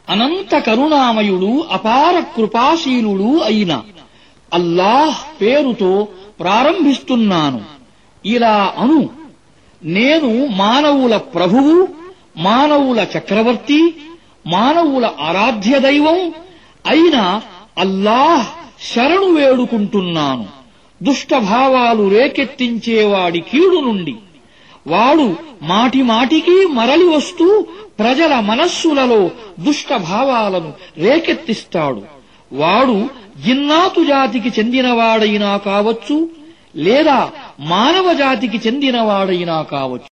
అనంత కరుణామయుడు అపార కృపాశీలుడు అయిన అల్లాహ్ పేరుతో ప్రారంభిస్తున్నాను ఇలా అను నేను మానవుల ప్రభువు మానవుల చక్రవర్తి మానవుల ఆరాధ్య దైవం అయిన అల్లాహ్ శరణు వేడుకుంటున్నాను దుష్టభావాలు రేకెత్తించేవాడి కీడు నుండి వాడు మాటి మాటికి మరలి వస్తూ ప్రజల మనస్సులలో దుష్ట భావాలను రేకెత్తిస్తాడు వాడు జిన్నాతు జాతికి చెందినవాడైనా కావచ్చు లేదా మానవ జాతికి చెందినవాడైనా కావచ్చు